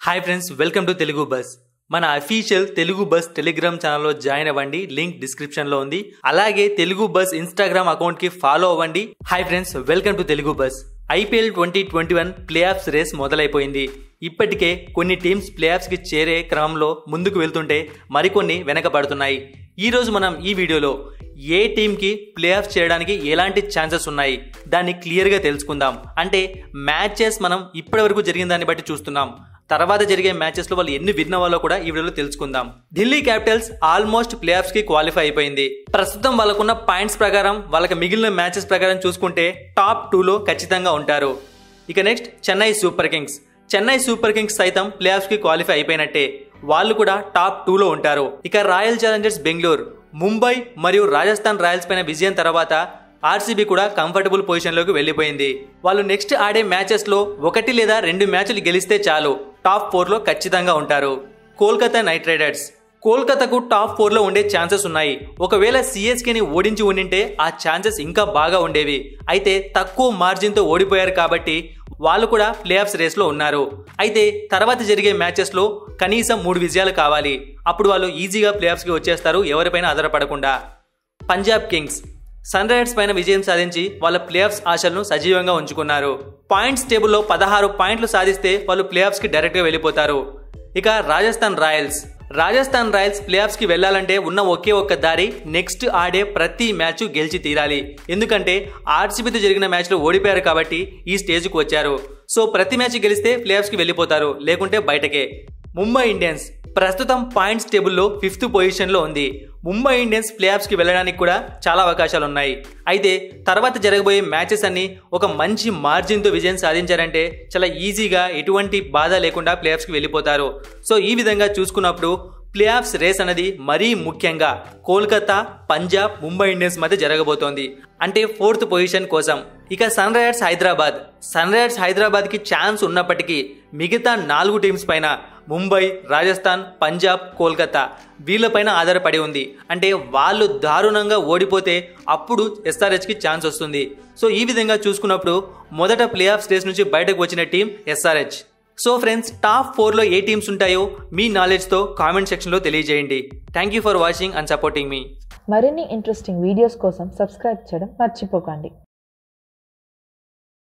hi friends welcome to Telugu bus మన official Telugu bus Telegram ఛానల్లో join అవ్వండి లింక్ డిస్క్రిప్షన్ లో ఉంది అలాగే తెలుగు బస్ ఇన్స్టాగ్రామ్ అకౌంట్ కి ఫాలో అవ్వండి hi friends welcome to Telugu bus IPL twenty twenty one playoffs race మొదలైపోయింది ఇప్పటికే కొన్ని టీమ్స్ ప్లే ఆఫ్స్ కి చేరే క్రమంలో ముందుకు వెళ్తుంటే మరికొన్ని వెనకబడుతున్నాయి ఈ రోజు మనం ఈ వీడియోలో ఏ టీంకి ప్లే ఆఫ్ చేయడానికి ఎలాంటి ఛాన్సెస్ ఉన్నాయి దాన్ని క్లియర్గా తెలుసుకుందాం అంటే మ్యాచెస్ మనం ఇప్పటివరకు జరిగిన దాన్ని బట్టి చూస్తున్నాం తర్వాత జరిగే మ్యాచెస్ లో వాళ్ళు ఎన్ని విన్ అవ్వాలో కూడా ఈ వీడియోలో తెలుసుకుందాం Delhi Capitals almost playoffs కి క్వాలిఫై అయిపోయింది ప్రస్తుతం వాళ్ళకున్న పాయింట్స్ ప్రకారం వాళ్ళకి మిగిలిన మ్యాచెస్ ప్రకారం చూసుకుంటే టాప్ టూలో ఖచ్చితంగా ఉంటారు ఇక next Chennai Super Kings Chennai Super Kings సైతం ప్లే ఆఫ్స్ కి క్వాలిఫై అయిపోయినట్టే వాళ్ళు కూడా టాప్ టూలో ఉంటారు ఇక రాయల్ ఛాలెంజర్స్ బెంగళూరు ముంబై మరియు రాజస్థాన్ రాయల్స్ పైన విజయం తర్వాత ఆర్సీబీ కూడా కంఫర్టబుల్ పొజిషన్లోకి వెళ్ళిపోయింది వాళ్ళు నెక్స్ట్ ఆడే మ్యాచెస్లో ఒకటి లేదా రెండు మ్యాచ్లు గెలిస్తే చాలు టాప్ ఫోర్లో ఖచ్చితంగా ఉంటారు కోల్కతా నైట్ రైడర్స్ కోల్కతాకు టాప్ ఫోర్లో ఉండే ఛాన్సెస్ ఉన్నాయి ఒకవేళ సిఎస్కేని ఓడించి ఉండింటే ఆ ఛాన్సెస్ ఇంకా బాగా ఉండేవి అయితే తక్కువ మార్జిన్తో ఓడిపోయారు కాబట్టి వాళ్ళు కూడా ప్లే ఆఫ్స్ రేస్లో ఉన్నారు అయితే తర్వాత జరిగే మ్యాచెస్లో కనీసం మూడు విజయాలు కావాలి అప్పుడు వాళ్ళు ఈజీగా ప్లే ఆఫ్స్కి వచ్చేస్తారు ఎవరిపైన ఆధారపడకుండా పంజాబ్ కింగ్స్ సన్ రైజర్స్ పైన విజయం సాధించి వాళ్ళ ప్లే ఆఫ్స్ ఆశలను సజీవంగా ఉంచుకున్నారు పాయింట్స్ టేబుల్లో పదహారు పాయింట్లు సాధిస్తే వాళ్ళు ప్లే ఆఫ్స్కి డైరెక్ట్గా వెళ్ళిపోతారు ఇక Rajasthan Royals Rajasthan Royals playoffs కి వెళ్లాలంటే ఉన్న ఒకే ఒక్క దారి నెక్స్ట్ ఆడే ప్రతి మ్యాచ్ గెలిచి తీరాలి ఎందుకంటే ఆర్సీబీతో జరిగిన మ్యాచ్ లో ఓడిపోయారు కాబట్టి ఈ స్టేజ్ కు వచ్చారు సో ప్రతి మ్యాచ్ గెలిస్తే ప్లే ఆఫ్స్ కి వెళ్ళిపోతారు లేకుంటే బయటకే ముంబై ఇండియన్స్ ప్రస్తుతం పాయింట్స్ టేబుల్లో ఫిఫ్త్ పొజిషన్లో ఉంది ముంబై ఇండియన్స్ ప్లే ఆఫ్స్కి వెళ్ళడానికి కూడా చాలా అవకాశాలు ఉన్నాయి అయితే తర్వాత జరగబోయే మ్యాచెస్ అన్ని ఒక మంచి మార్జిన్తో విజయం సాధించారంటే చాలా ఈజీగా ఎటువంటి బాధ లేకుండా ప్లే ఆఫ్స్కి వెళ్ళిపోతారు సో ఈ విధంగా చూసుకున్నప్పుడు ప్లే ఆఫ్స్ రేస్ అనేది మరీ ముఖ్యంగా కోల్కతా పంజాబ్ ముంబై ఇండియన్స్ మధ్య జరగబోతోంది అంటే ఫోర్త్ పొజిషన్ కోసం ఇక Sunrisers Hyderabad Sunrisers Hyderabad కి ఛాన్స్ ఉన్నప్పటికీ మిగతా నాలుగు టీమ్స్ పైన ముంబై రాజస్థాన్ పంజాబ్ కోల్కతా వీళ్ళపైన ఆధారపడి ఉంది అంటే వాళ్ళు దారుణంగా ఓడిపోతే అప్పుడు ఎస్ఆర్హెచ్కి ఛాన్స్ వస్తుంది సో ఈ విధంగా చూసుకున్నప్పుడు మొదట ప్లే ఆఫ్ స్టేజ్ నుంచి బయటకు వచ్చిన team SRH so friends top ఫోర్లో ఏ టీమ్స్ ఉంటాయో మీ నాలెడ్జ్తో కామెంట్ సెక్షన్లో తెలియజేయండి thank you for watching and supporting మీ మరిన్ని ఇంట్రెస్టింగ్ వీడియోస్ కోసం సబ్స్క్రైబ్ చేయడం మర్చిపోకండి